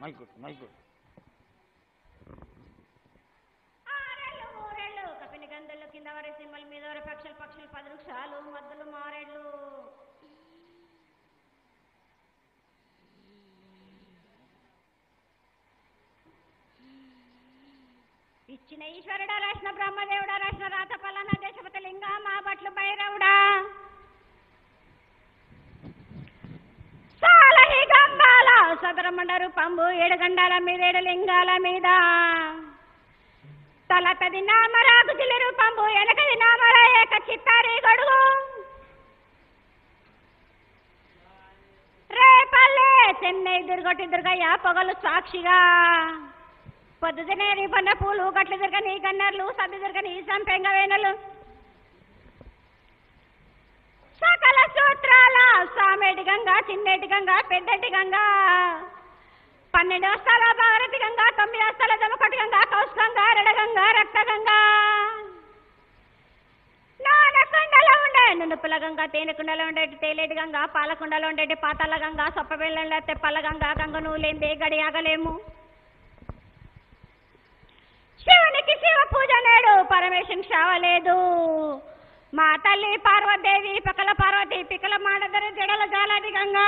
mic mic ఆరేళ్ళు మూరేళ్ళు కపిని గంధులు కింద వరి సింహల మీద వరి పక్షులు పక్షులు పది వృక్షాలు మద్దులు మారేళ్ళు ఇచ్చిన ఈశ్వరుడా రాసిన బ్రహ్మదేవుడా రాసిన రాత పల్లన దేశపతి లింగ మా బట్లు భైరవుడా సాలహి గంగాల సదరమండ రూపంబు ఏడు గండాల మీద ఏడు లింగాల మీద తలతది నామరాకు జిలి రూపంబు వెనకది నామర ఏక చిత్తారి గడుగు రేపల్లే చెన్నై దుర్గొట్టి దుర్గయ్య పొగలు సాక్షిగా పొద్దునే నీ పన్న పూలు గట్లు తిరగ నీ కన్నర్లు సద్దు తిరగ నీ సంపెంగ వేనలు సకల సూత్రాల సామేటి గంగా చిన్నేటి గంగా పెద్దటి గంగా పన్నెండు వస్తాల భారతి గంగా తొమ్మిది వస్తాల జమకటి గంగా కౌస్ గంగా రెడ గంగా రక్త గంగా నానకుండలో ఉండే నునుపుల గంగా తేనెకుండలో ఉండేటి తేలేటి గంగా పాలకుండలో ఉండేటి పాతాల గంగా సొప్పబెళ్ళ తెప్పల గంగా గంగ నువ్వు లేందే గడి ఆగలేము శివునికి శివ పూజ నేడు పరమేశ్వరుని శావలేదు మా తల్లి పార్వతీదేవి పకల పార్వతి పికల మాడదరి జడల జాలాది గంగా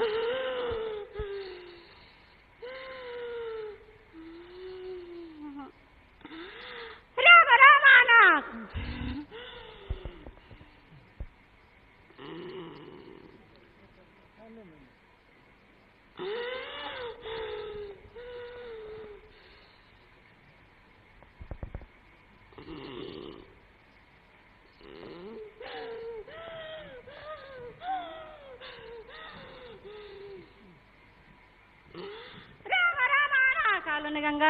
రామ రామాన రామ రామాన కాలుని గంగా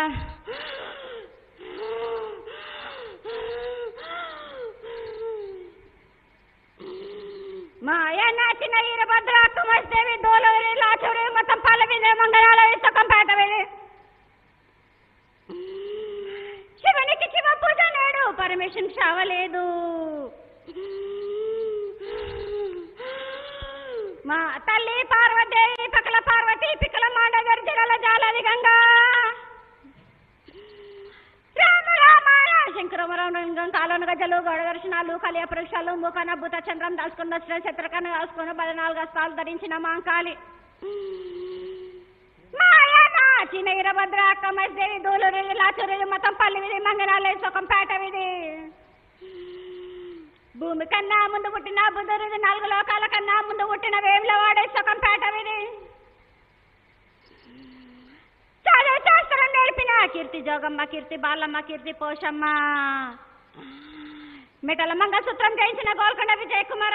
మాయ నాచిన ఈరభద్ర కుమస్తేవి దోలూరి లాచూరి మొత్తం పాల మీద మంగళాల ఇసుకం పేట వెళ్ళి శివునికి శివ పూజ నేడు పరమేశ్వరుని చావలేదు మా తల్లి పార్వతీ పకల పార్వతి పికల మాండగర్ జిరల జాలది గంగా రామ రామాయ శంకరమరం కాలోన గజలు గోడ దర్శనాలు కలియ పరీక్షలు ముఖాన భూత చంద్రం దాచుకుని వచ్చిన చిత్రకను దాచుకుని పద్నాలుగు అస్తాలు ధరించిన మాంకాళి మాయనా చిన్న ఇరభద్ర కమస్దేవి దూలూరి లాచూరి మొత్తం పల్లి విధి మంగళాలే సుఖం పేట విధి భూమి కన్నా ముందు పుట్టిన బుద్ధుడిది నాలుగు లోకాల కన్నా ముందు పుట్టిన వేముల వాడే సుఖం పేట విధి చదువు శాస్త్రం నేర్పిన కీర్తి జోగమ్మ కీర్తి బాలమ్మ కీర్తి పోషమ్మ మిటల మంగళసూత్రం జయించిన గోల్కొండ విజయ్ కుమార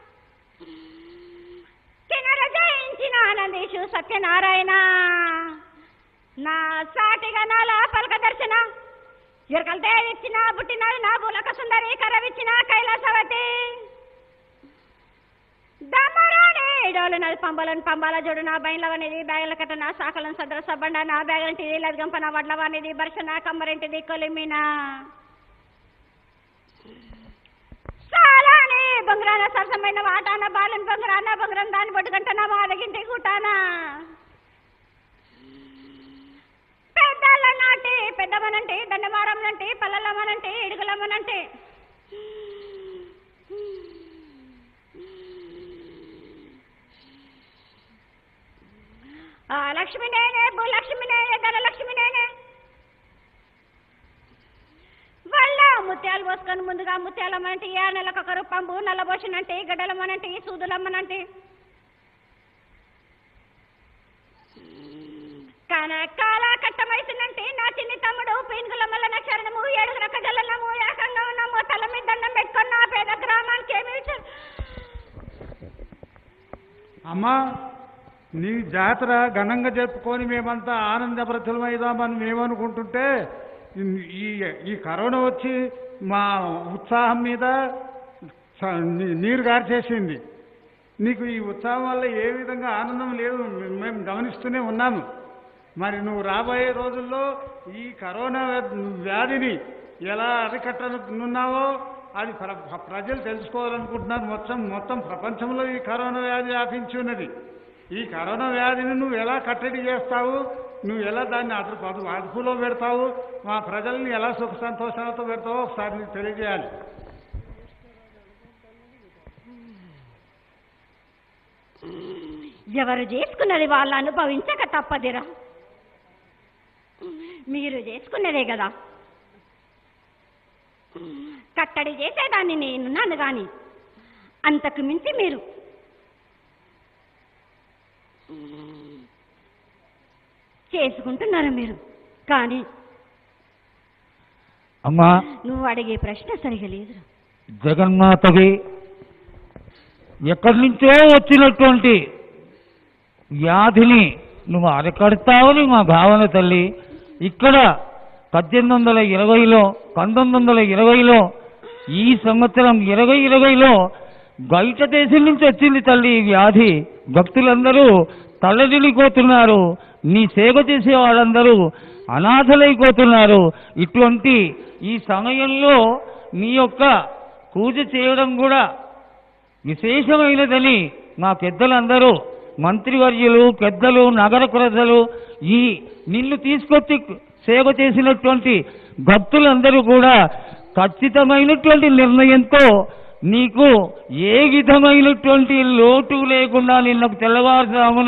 కిన్నర జయించిన ఆనందీషు సత్యనారాయణ నా సాటిగా నాల పలక దర్శన ఎరకల దేవిచ్చిన పుట్టినది నా బులక సుందరి కరవిచ్చిన కైలాసవతి దమ్మరాణి డోలు నది పంబలను పంబాల జోడు నా బయలవనిది బ్యాగుల కట్ట నా శాఖలను సదర సబ్బండ నా బ్యాగులంటిది లద్గంప నా వడ్లవానిది బర్ష నా కమ్మరింటిది కొలిమిన సాలాని బొంగరాన సరసమైన వాటాన బాలన్ బొంగరాన బొంగరం దాని బొడ్డుగంట నా మాదగింటి గుటాన పెద్దల నాటి పెద్దమనంటే దండమారంనంటే పల్లలమ్మనంటే ఇడుగులమ్మనంటే ఆ లక్ష్మి నేనే భూలక్ష్మి నేనే ధనలక్ష్మి నేనే వాళ్ళ ముత్యాలు పోసుకొని ముందుగా ముత్యాలమ్మనంటే ఏ నెలకు ఒక రూపంబు నల్లబోసినంటే గడ్డలమ్మనంటే సూదులమ్మనంటే కనకాల కట్టమైతుందంటే నా చిన్ని తమ్ముడు పీనుగులమ్మల నక్షరణము ఏడుగు రక్క జల్లము ఏకంగా ఉన్నాము తల మీద దండం పెట్టుకొని నా పేద గ్రామానికి ఏమి ఇచ్చారు అమ్మా నీ జాతర ఘనంగా జరుపుకొని మేమంతా ఆనందభ్రతులమైదామని మేమనుకుంటుంటే ఈ ఈ కరోనా వచ్చి మా ఉత్సాహం మీద స- నీ- నీరు గార్చేసింది నీకు ఈ ఉత్సాహం వల్ల ఏ విధంగా ఆనందం లేదు మేము గమనిస్తూనే ఉన్నాము మరి నువ్వు రాబోయే రోజుల్లో ఈ కరోనా వ్యాధిని ఎలా అరికట్టనున్నావో అది ప్ర- ప్రజలు తెలుసుకోవాలనుకుంటున్నారు మొత్తం మొత్తం ప్రపంచంలో ఈ కరోనా వ్యాధి వ్యాపించి ఉన్నది ఈ కరోనా వ్యాధిని నువ్వు ఎలా కట్టడి చేస్తావు నువ్వు ఎలా దాన్ని అదుపు అదుపు అదుపులో పెడతావు మా ప్రజల్ని ఎలా సుఖ సంతోషాలతో పెడతావో ఒకసారి నీకు తెలియజేయాలి ఎవరు చేసుకున్నది వాళ్ళు అనుభవించక తప్పదిరా మీరు చేసుకున్నదే కదా కట్టడి చేసేదాన్ని నేనున్నాను గాని అంతకు మించి మీరు చేసుకుంటున్నారు మీరు కానీ అమ్మా నువ్వు అడిగే ప్రశ్న సరిగా లేదురా జగన్మాతకి ఎక్కడి నుంచో వచ్చినటువంటి వ్యాధిని నువ్వు అరికడతావని మా భావన తల్లి ఇక్కడ పద్దెనిమిది వందల ఇరవైలో పంతొమ్మిది వందల ఇరవైలో ఈ సంవత్సరం ఇరవై ఇరవైలో బయట దేశం నుంచి వచ్చింది తల్లి ఈ వ్యాధి భక్తులందరూ తల్లడిల్లిపోతున్నారు నీ సేవ చేసే వాళ్ళందరూ అనాథలైపోతున్నారు ఇటువంటి ఈ సమయంలో నీ యొక్క పూజ చేయడం కూడా విశేషమైనదని మా పెద్దలందరూ మంత్రివర్యులు పెద్దలు నగర ప్రజలు ఈ నిన్ను తీసుకొచ్చి సేవ చేసినటువంటి భక్తులందరూ కూడా ఖచ్చితమైనటువంటి నిర్ణయంతో నీకు ఏ విధమైనటువంటి లోటు లేకుండా నిన్నకు తెల్లవారుజామున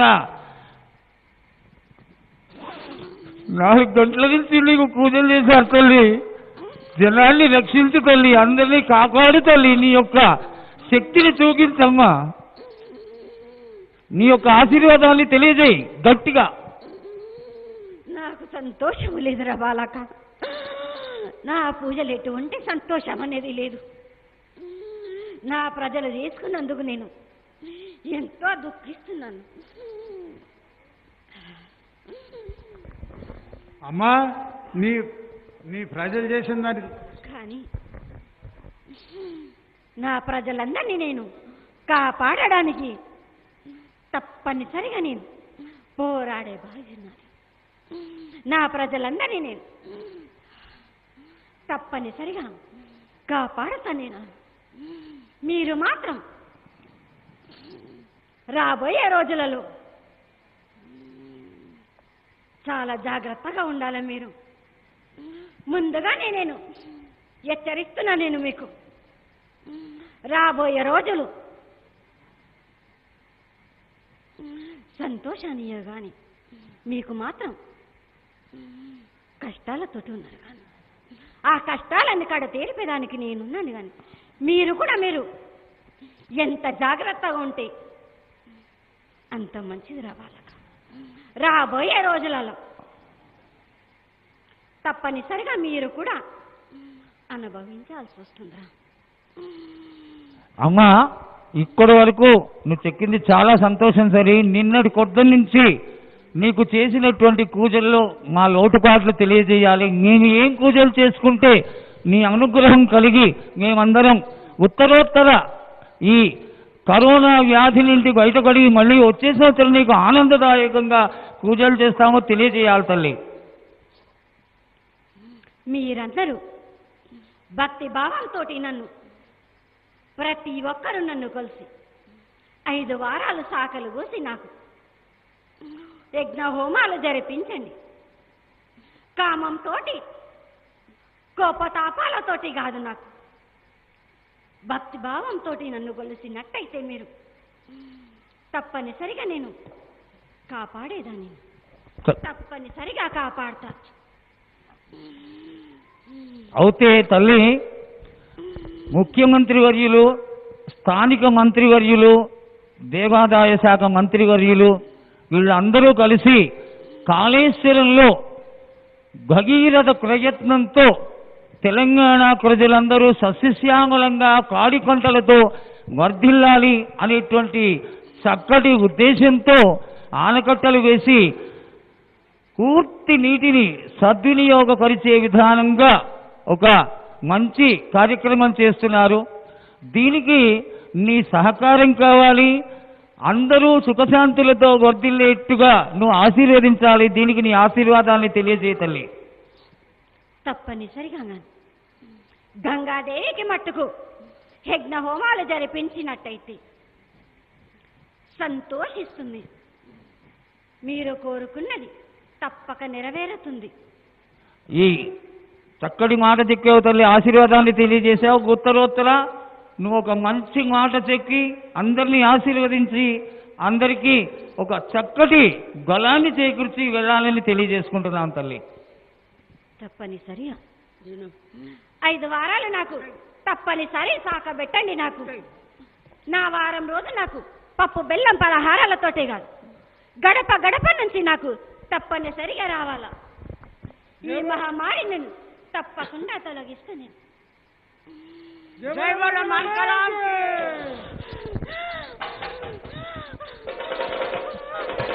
నాలుగు గంటల నుంచి నీకు పూజలు చేశారు తల్లి జనాన్ని రక్షించు తల్లి అందరినీ కాపాడు తల్లి నీ యొక్క శక్తిని చూపించమ్మా నీ యొక్క ఆశీర్వాదాన్ని తెలియజేయి గట్టిగా నాకు సంతోషం లేదురా బాలక నా పూజలు ఎటువంటి సంతోషం అనేది లేదు నా ప్రజలు చేసుకున్నందుకు నేను ఎంతో దుఃఖిస్తున్నాను అమ్మా నీ నీ ప్రజలు చేసిన దానికి కానీ నా ప్రజలందరినీ నేను కాపాడడానికి తప్పనిసరిగా నేను పోరాడే బాధ్యత నా ప్రజలందరినీ నేను తప్పనిసరిగా కాపాడుతాను నేను మీరు మాత్రం రాబోయే రోజులలో చాలా జాగ్రత్తగా ఉండాలి మీరు ముందుగానే నేను హెచ్చరిస్తున్నా నేను మీకు రాబోయే రోజులు సంతోషాన్ని కానీ మీకు మాత్రం కష్టాలతోటి ఉన్నారు కానీ ఆ కష్టాలన్నీ కాడ తేలిపేదానికి నేనున్నాను కానీ మీరు కూడా మీరు ఎంత జాగ్రత్తగా ఉంటే అంత మంచిది రావాలక రాబోయే రోజులలో తప్పనిసరిగా మీరు కూడా అనుభవించాల్సి వస్తుందిరా అమ్మా ఇక్కడి వరకు నువ్వు చెక్కింది చాలా సంతోషం సరే నిన్నటి కొద్ది నుంచి నీకు చేసినటువంటి పూజల్లో మా లోటుపాట్లు తెలియజేయాలి నేను ఏం పూజలు చేసుకుంటే నీ అనుగ్రహం కలిగి మేమందరం ఉత్తరోత్తర ఈ కరోనా వ్యాధి నుండి బయటపడి మళ్ళీ వచ్చే సంవత్సరం నీకు ఆనందదాయకంగా పూజలు చేస్తామో తెలియజేయాలి తల్లి మీరందరూ భక్తి భావంతో నన్ను ప్రతి ఒక్కరూ నన్ను కలిసి ఐదు వారాలు సాకలు కోసి నాకు యజ్ఞ హోమాలు జరిపించండి కామంతోటి కోపతాపాలతోటి కాదు నాకు భక్తి భావంతో నన్ను కొలిసినట్టయితే మీరు తప్పనిసరిగా నేను కాపాడేదాన్ని త- తప్పనిసరిగా కాపాడతా అయితే తల్లి ముఖ్యమంత్రి వర్యులు స్థానిక మంత్రివర్యులు దేవాదాయ శాఖ మంత్రివర్యులు వీళ్ళందరూ కలిసి కాళేశ్వరంలో భగీరథ ప్రయత్నంతో తెలంగాణ ప్రజలందరూ సస్యశ్యామలంగా కాడి పంటలతో వర్ధిల్లాలి అనేటువంటి చక్కటి ఉద్దేశంతో ఆనకట్టలు వేసి పూర్తి నీటిని సద్వినియోగపరిచే విధానంగా ఒక మంచి కార్యక్రమం చేస్తున్నారు దీనికి నీ సహకారం కావాలి అందరూ సుఖశాంతులతో వర్ధిల్లేట్టుగా నువ్వు ఆశీర్వదించాలి దీనికి నీ ఆశీర్వాదాన్ని తెలియజేయ తల్లి తప్పనిసరిగా గాని గంగాదేవికి మట్టుకు యజ్ఞ హోమాలు జరిపించినట్టయితే సంతోషిస్తుంది మీరు కోరుకున్నది తప్పక నెరవేరుతుంది ఈ చక్కటి మాట చెక్కావు తల్లి ఆశీర్వాదాన్ని తెలియజేశావు ఉత్తరోత్తర నువ్వు ఒక మంచి మాట చెక్కి అందరినీ ఆశీర్వదించి అందరికీ ఒక చక్కటి బలాన్ని చేకూర్చి వెళ్ళాలని తెలియజేసుకుంటున్నాను తల్లి తప్పనిసరి ఐదు వారాలు నాకు తప్పనిసరి సాకబెట్టండి నాకు నా వారం రోజు నాకు పప్పు బెల్లం పలహారాలతోటే కాదు గడప గడప నుంచి నాకు తప్పనిసరిగా రావాలా ఈ మహమ్మారి నేను తప్పకుండా తొలగిస్తా నేను జై బోలో మంగళం